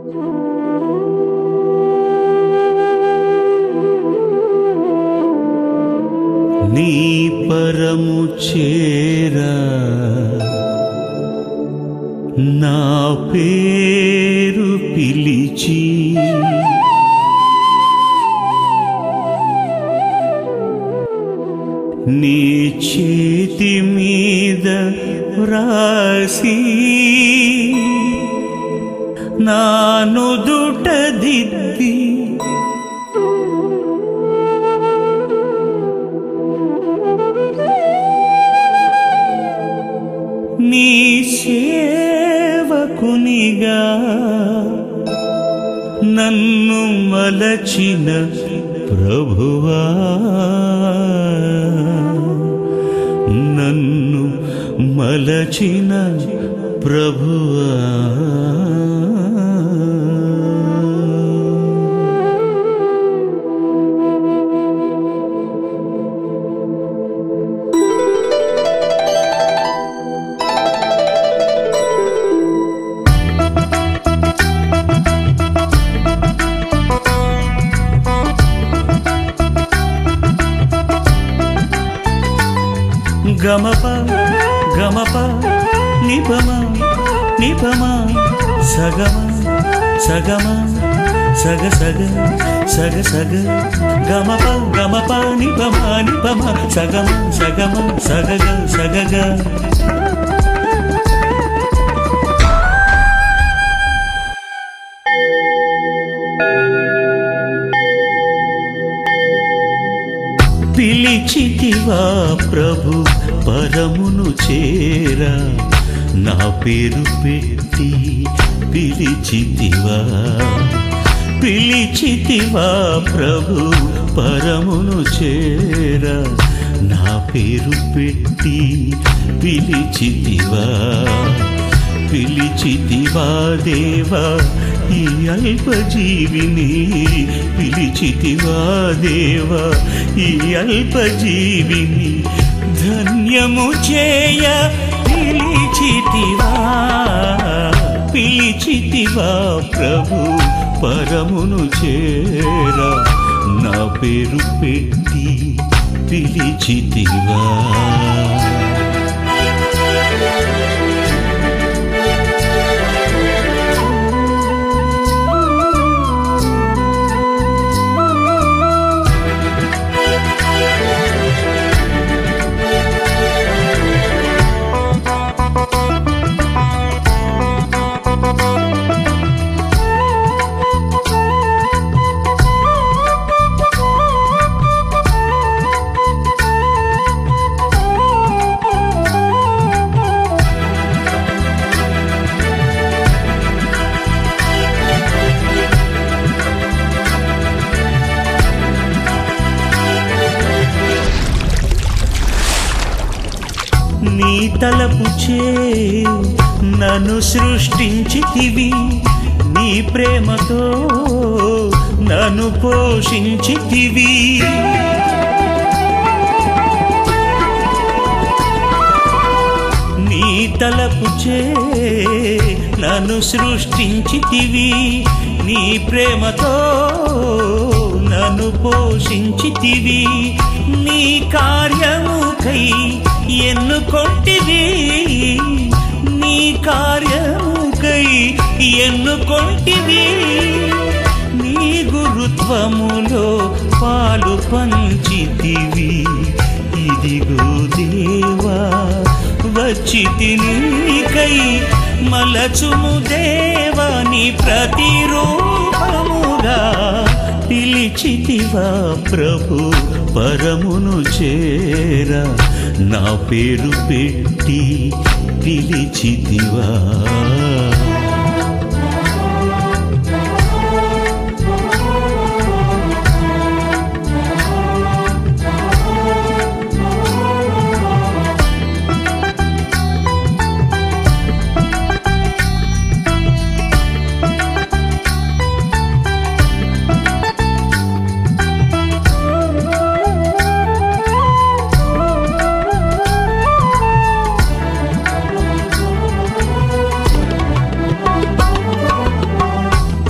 నీ పరము చేరా నా పేరు పిలిచి నీ చేతి మీద వ్రాసి నా నుదుట దిద్ది నీ సేవకునిగా నన్ను మలచిన ప్రభువా నన్ను మలచిన ప్రభువా గమప గమప నిపమ నిపమ సగమ సగమ సగ సగ సగ సగ గమప గమప నిపమ నిపమ సగమ సగమ సగగ సగగ పిలిచితివా ప్రభు పరమును చేరా నా పేరు పెట్టి పిలిచితివా పిలిచితివా ప్రభు పరమును చేరా నా పేరు పెట్టి పిలిచితివా పిలిచితివా దేవా ఈ అల్పజీవిని పిలిచితివా దేవా ఈ అల్పజీవిని ధన్యము చేయ పిలిచితివా పిలిచితివా ప్రభు పరమును చేర నా పేరు పెట్టి పిలిచితివా నీ తలపు చే నన్ను సృష్టించితివి నీ ప్రేమతో నన్ను పోషించితివి నీ తలపు చే నన్ను సృష్టించితివి నీ ప్రేమతో నన్ను పోషించితివి నీ కార్యముకై ఎన్నుకొంటివి నీ కార్యముకై ఎన్నుకొంటివి నీ గురుత్వములో పాలు పంచితివి ఇదిగో దేవా వచ్చి తినికై మలచుము దేవాని ప్రతిరూపముగా పిలిచితివా ప్రభు పరమును చేరా నా పేరు పెట్టి పిలిచితివా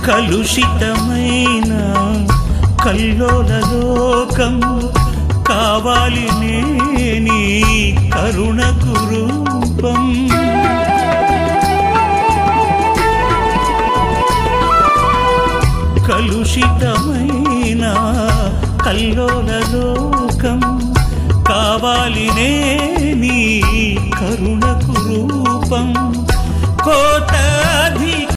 కలుషితమైన కల్లోల లోకం కావాలి నేని కరుణకు రూపం కలుషితమైన కల్లోల లోకం కావాలి నే